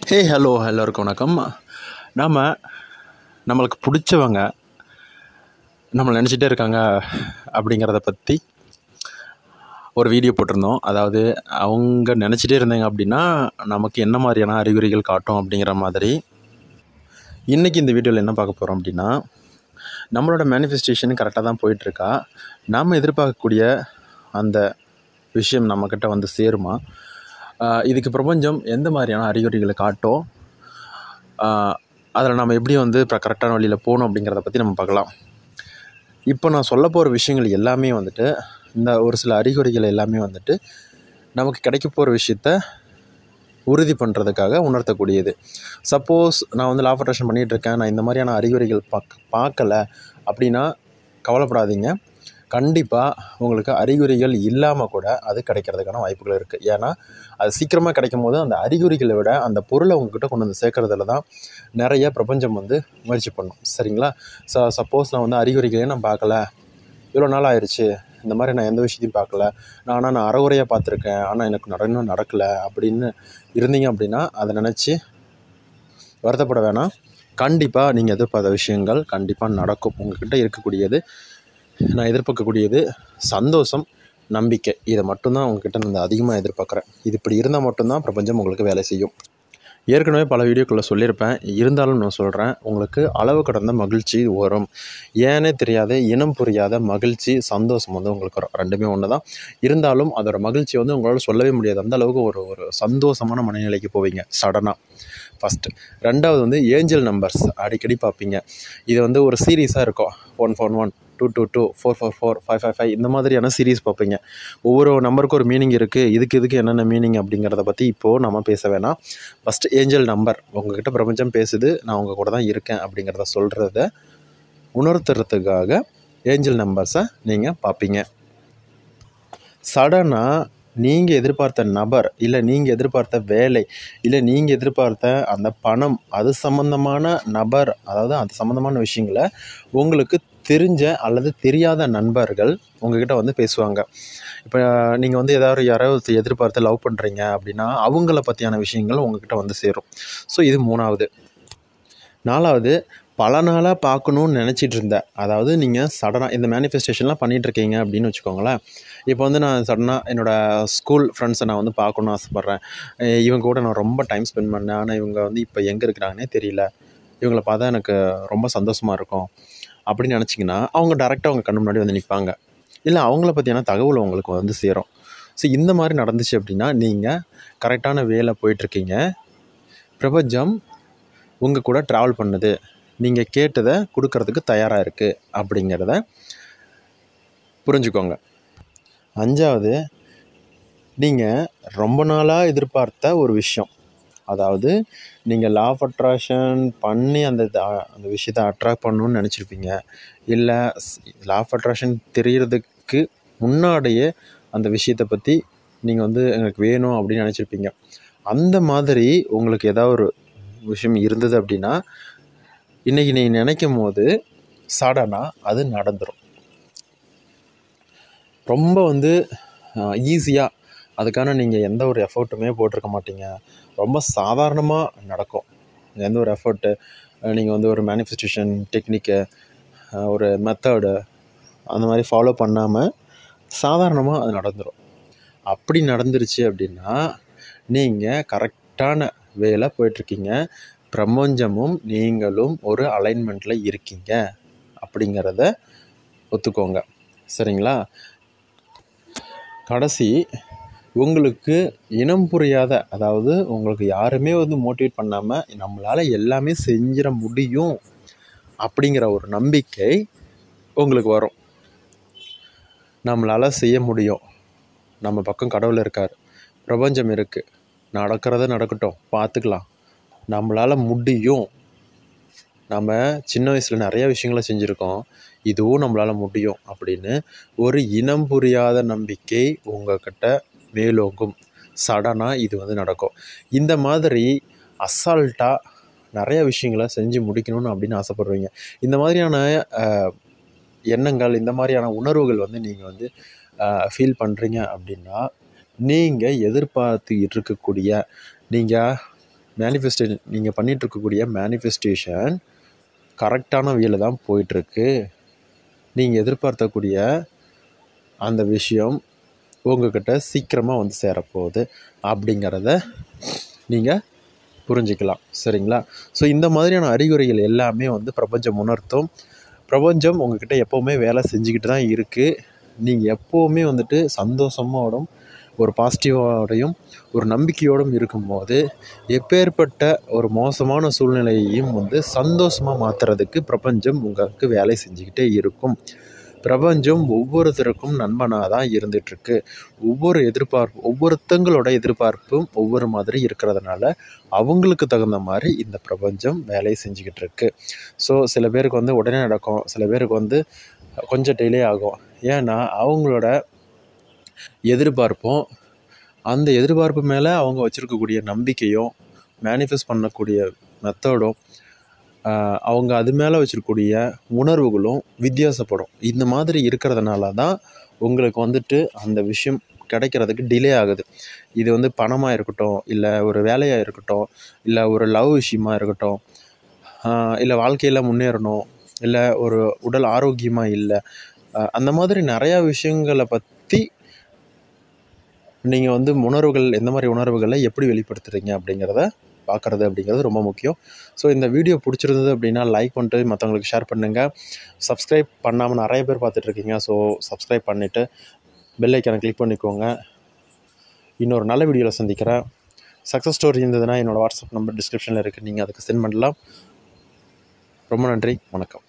hey hello எல்லோருக்கும் வணக்கம் நாம் நம்மளுக்கு பிடிச்சவங்க நம்மளை நினச்சிட்டே இருக்காங்க அப்படிங்கிறத பற்றி ஒரு வீடியோ போட்டிருந்தோம் அதாவது அவங்க நினச்சிட்டே இருந்தாங்க அப்படின்னா நமக்கு என்ன மாதிரியான அறிகுறிகள் காட்டும் அப்படிங்கிற மாதிரி இன்றைக்கி இந்த வீடியோவில் என்ன பார்க்க போகிறோம் அப்படின்னா நம்மளோட மேனிஃபெஸ்டேஷன் கரெக்டாக தான் போயிட்டுருக்கா நாம் எதிர்பார்க்கக்கூடிய அந்த விஷயம் நம்மக்கிட்ட வந்து சேருமா ஆஹ் இதுக்கு பிரபஞ்சம் எந்த மாதிரியான அறிகுறிகளை காட்டும் அதில் நம்ம எப்படி வந்து இப்போ கரெக்டான வழியில் போகணும் அப்படிங்கிறத பற்றி நம்ம பார்க்கலாம் இப்போ நான் சொல்ல போகிற விஷயங்கள் எல்லாமே வந்துட்டு இந்த ஒரு சில அறிகுறிகள் எல்லாமே வந்துட்டு நமக்கு கிடைக்க போகிற விஷயத்த உறுதி பண்ணுறதுக்காக உணர்த்தக்கூடியது சப்போஸ் நான் வந்து லா அட்ராக்ஷன் பண்ணிகிட்டு இருக்கேன் நான் இந்த மாதிரியான அறிகுறிகள் பார்க்க பார்க்கல அப்படின்னா கவலைப்படாதீங்க கண்டிப்பாக உங்களுக்கு அறிகுறிகள் இல்லாமல் கூட அது கிடைக்கிறதுக்கான வாய்ப்புகள் இருக்குது ஏன்னா அது சீக்கிரமாக கிடைக்கும் போது அந்த அறிகுறிகளை விட அந்த பொருளை உங்ககிட்ட கொண்டு வந்து சேர்க்கறதுல தான் நிறைய பிரபஞ்சம் வந்து முயற்சி பண்ணும் சரிங்களா ஸோ சப்போஸ் நான் வந்து அறிகுறிகளே நான் பார்க்கல இவ்வளோ நாள் ஆயிடுச்சு இந்த மாதிரி நான் எந்த விஷயத்தையும் பார்க்கல நான் ஆனால் நான் அறகுறையாக பார்த்துருக்கேன் ஆனால் எனக்கு நட இன்னும் நடக்கலை அப்படின்னு இருந்தீங்க அப்படின்னா அதை நினச்சி வருத்தப்பட வேணாம் கண்டிப்பாக நீங்கள் எதிர்பார்த்த விஷயங்கள் கண்டிப்பாக நடக்கும் உங்ககிட்ட இருக்கக்கூடியது நான் எதிர்பார்க்கக்கூடியது சந்தோஷம் நம்பிக்கை இதை மட்டும்தான் உங்ககிட்ட நான் அதிகமாக எதிர்பார்க்குறேன் இது இப்படி இருந்தால் மட்டும்தான் பிரபஞ்சம் உங்களுக்கு வேலை செய்யும் ஏற்கனவே பல வீடியோக்களில் சொல்லியிருப்பேன் இருந்தாலும் நான் சொல்கிறேன் உங்களுக்கு அளவு கடந்த மகிழ்ச்சி வரும் ஏனே தெரியாத இனம் புரியாத மகிழ்ச்சி சந்தோஷம் வந்து உங்களுக்கு வரும் ரெண்டுமே ஒன்று தான் இருந்தாலும் அதோட மகிழ்ச்சி வந்து உங்களால் சொல்லவே முடியாது அந்த அளவுக்கு ஒரு ஒரு சந்தோஷமான மனநிலைக்கு போவீங்க சடனாக ஃபஸ்ட்டு ரெண்டாவது வந்து ஏஞ்சல் நம்பர்ஸ் அடிக்கடி பார்ப்பீங்க இது வந்து ஒரு சீரீஸாக இருக்கும் one four one two two two four four four five five five இந்த மாதிரியான சீரீஸ் பார்ப்பீங்க ஒவ்வொரு நம்பருக்கும் ஒரு மீனிங் இருக்குது இதுக்கு இதுக்கு என்னென்ன மீனிங் அப்படிங்கிறத பற்றி இப்போது நம்ம பேச வேணாம் ஃபஸ்ட்டு ஏஞ்சல் நம்பர் உங்ககிட்ட பிரபஞ்சம் பேசுது நான் உங்கள் கூட தான் இருக்கேன் அப்படிங்கிறத சொல்கிறத உணர்த்துறதுக்காக ஏஞ்சல் நம்பர்ஸை நீங்கள் பார்ப்பீங்க சடனாக நீங்கள் எதிர்பார்த்த நபர் இல்லை நீங்கள் எதிர்பார்த்த வேலை இல்லை நீங்கள் எதிர்பார்த்த அந்த பணம் அது சம்மந்தமான நபர் அதாவது அது சம்மந்தமான விஷயங்களை உங்களுக்கு தெரிஞ்ச அல்லது தெரியாத நண்பர்கள் உங்ககிட்ட வந்து பேசுவாங்க இப்போ நீங்கள் வந்து ஏதாவது யாராவது எதிர்பார்த்து லவ் பண்ணுறீங்க அப்படின்னா அவங்கள பற்றியான விஷயங்கள் உங்ககிட்ட வந்து சேரும் ஸோ இது மூணாவது நாலாவது பல நாளாக பார்க்கணுன்னு நினச்சிட்டு இருந்தேன் அதாவது நீங்கள் சடனாக இந்த மேனிஃபெஸ்டேஷன்லாம் பண்ணிகிட்டு இருக்கீங்க அப்படின்னு வச்சுக்கோங்களேன் இப்போ வந்து நான் சடனாக என்னோடய ஸ்கூல் ஃப்ரெண்ட்ஸை நான் வந்து பார்க்கணுன்னு ஆசைப்பட்றேன் அஹ் இவங்க கூட நான் ரொம்ப டைம் ஸ்பெண்ட் பண்ணேன் ஆனால் இவங்க வந்து இப்போ எங்கே இருக்கிறாங்கன்னே தெரியல இவங்கள பார்த்தா எனக்கு ரொம்ப சந்தோஷமாக இருக்கும் அப்படின்னு நினச்சிங்கன்னா அவங்க டேரெக்டாக அவங்க கண்ணு முன்னாடி வந்து நிற்பாங்க இல்லை அவங்கள பற்றியான தகவல் உங்களுக்கு வந்து சேரும் ஸோ இந்த மாதிரி நடந்துச்சு அப்படின்னா நீங்கள் கரெக்டான வேலை போயிட்டுருக்கீங்க பிரபஞ்சம் உங்கள் கூட ட்ராவல் பண்ணுது நீங்கள் கேட்டதை கொடுக்கறதுக்கு தயாராக இருக்குது அப்படிங்கிறத புரிஞ்சுக்கோங்க அஞ்சாவது நீங்கள் ரொம்ப நாளாக எதிர்பார்த்த ஒரு விஷயம் அதாவது நீங்கள் லா ஆஃப் அட்ராக்ஷன் பண்ணி அந்த இத- அந்த விஷயத்தை அட்ராக்ட் பண்ணணும்னு நினச்சிருப்பீங்க இல்லை லா ஆஃப் அட்ராக்ஷன் தெரியறதுக்கு முன்னாடியே அந்த விஷயத்தை பற்றி நீங்கள் வந்து எனக்கு வேணும் அப்படின்னு நினச்சிருப்பீங்க அந்த மாதிரி உங்களுக்கு ஏதாவது ஒரு விஷயம் இருந்தது அப்படின்னா இன்றைக்கி நீங்கள் நினைக்கும் போது சடனாக அது நடந்துடும் ரொம்ப வந்து ஈஸியாக அதுக்கான நீங்கள் எந்த ஒரு எஃபர்ட்டுமே போட்டிருக்க மாட்டீங்க ரொம்ப சாதாரணமாக நடக்கும் எந்த ஒரு எஃபர்ட்டு நீங்கள் வந்து ஒரு மேனிஃபெஸ்டேஷன் டெக்னிக்கு ஒரு மெத்தடு அந்த மாதிரி ஃபாலோ பண்ணாமல் சாதாரணமாக அது நடந்துடும் அப்படி நடந்துருச்சு அப்படின்னா நீங்கள் கரெக்டான வேல போயிட்டுருக்கீங்க பிரபஞ்சமும் நீங்களும் ஒரு அலைன்மெண்ட்டில் இருக்கீங்க அப்படிங்கிறத ஒத்துக்கோங்க சரிங்களா கடைசி உங்களுக்கு இனம் புரியாத அதாவது உங்களுக்கு யாருமே வந்து மோட்டிவேட் பண்ணாமல் நம்மளால் எல்லாமே செஞ்சிட முடியும் அப்படிங்கிற ஒரு நம்பிக்கை உங்களுக்கு வரும் நம்மளால் செய்ய முடியும் நம்ம பக்கம் கடவுள் இருக்கார் பிரபஞ்சம் இருக்குது நடக்கிறத நடக்கட்டும் பார்த்துக்கலாம் நம்மளால் முடியும் நம்ம சின்ன வயசில் நிறைய விஷயங்களை செஞ்சுருக்கோம் இதுவும் நம்மளால் முடியும் அப்படின்னு ஒரு இனம் புரியாத நம்பிக்கை உங்ககிட்ட மேலோங்கும் சடனாக இது வந்து நடக்கும் இந்த மாதிரி அசால்ட்டாக நிறைய விஷயங்களை செஞ்சு முடிக்கணும்னு அப்படின்னு ஆசைப்படுவீங்க இந்த மாதிரியான அஹ், எண்ணங்கள் இந்த மாதிரியான உணர்வுகள் வந்து நீங்கள் வந்து ஃபீல் பண்ணுறீங்க அப்படின்னா நீங்கள் எதிர்பார்த்து இருக்கக்கூடிய நீங்கள் மேனிஃபெஸ்டேஷன் நீங்கள் பண்ணிகிட்டு இருக்கக்கூடிய மேனிஃபெஸ்டேஷன் கரெக்டான வேல தான் போயிட்டுருக்கு நீங்கள் எதிர்பார்த்தக்கூடிய அந்த விஷயம் உங்ககிட்ட சீக்கிரமாக வந்து சேரப்போகுது அப்படிங்கிறத நீங்கள் புரிஞ்சுக்கலாம் சரிங்களா ஸோ இந்த மாதிரியான அறிகுறிகள் எல்லாமே வந்து பிரபஞ்சம் உணர்த்தும் பிரபஞ்சம் உங்ககிட்ட எப்போவுமே வேலை செஞ்சுக்கிட்டு தான் இருக்குது நீங்கள் எப்போவுமே வந்துட்டு சந்தோஷமோடும் ஒரு பாசிட்டிவோடையும் ஒரு நம்பிக்கையோடும் இருக்கும்போது எப்பேற்பட்ட ஒரு மோசமான சூழ்நிலையையும் வந்து சந்தோஷமாக மாற்றுறதுக்கு பிரபஞ்சம் உங்களுக்கு வேலை செஞ்சுக்கிட்டே இருக்கும் பிரபஞ்சம் ஒவ்வொருத்தருக்கும் நண்பனாக தான் இருந்துகிட்ருக்கு ஒவ்வொரு எதிர்பார்ப்பு ஒவ்வொருத்தங்களோட எதிர்பார்ப்பும் ஒவ்வொரு மாதிரி இருக்கிறதுனால அவங்களுக்கு தகுந்த மாதிரி இந்த பிரபஞ்சம் வேலையை செஞ்சுக்கிட்டு இருக்கு ஸோ சில பேருக்கு வந்து உடனே நடக்கும் சில பேருக்கு வந்து கொஞ்சம் டிலே ஆகும் ஏன்னா அவங்களோட எதிர்பார்ப்பும் அந்த எதிர்பார்ப்பு மேலே அவங்க வச்சுருக்கக்கூடிய நம்பிக்கையும் மேனிஃபெஸ்ட் பண்ணக்கூடிய மெத்தடும் அவங்க அது மேலே வச்சுருக்கக்கூடிய உணர்வுகளும் வித்தியாசப்படும் இந்த மாதிரி இருக்கிறதுனால தான் உங்களுக்கு வந்துட்டு அந்த விஷயம் கிடைக்கிறதுக்கு டிலே ஆகுது இது வந்து பணமாக இருக்கட்டும் இல்லை ஒரு வேலையாக இருக்கட்டும் இல்லை ஒரு லவ் விஷயமா இருக்கட்டும் இல்லை வாழ்க்கையில் முன்னேறணும் இல்லை ஒரு உடல் ஆரோக்கியமாக இல்லை அந்த மாதிரி நிறையா விஷயங்களை பற்றி நீங்கள் வந்து உணர்வுகள் எந்த மாதிரி உணர்வுகளை எப்படி வெளிப்படுத்துகிறீங்க அப்படிங்கிறத பார்க்குறது அப்படிங்கிறது ரொம்ப முக்கியம் ஸோ இந்த வீடியோ பிடிச்சிருந்தது அப்படின்னா லைக் பண்ணிட்டு மற்றவங்களுக்கு ஷேர் பண்ணுங்கள் சப்ஸ்கிரைப் பண்ணாமல் நிறைய பேர் பார்த்துட்ருக்கீங்க ஸோ சப்ஸ்கிரைப் பண்ணிவிட்டு பெல் ஐக்கானை கிளிக் பண்ணிக்கோங்க இன்னொரு நல்ல வீடியோவில் சந்திக்கிறேன் சக்ஸஸ் ஸ்டோரி இருந்ததுன்னா என்னோடய வாட்ஸ்அப் நம்பர் டிஸ்கிரிப்ஷனில் இருக்குது நீங்கள் அதுக்கு சென்ட் பண்ணலாம் ரொம்ப நன்றி வணக்கம்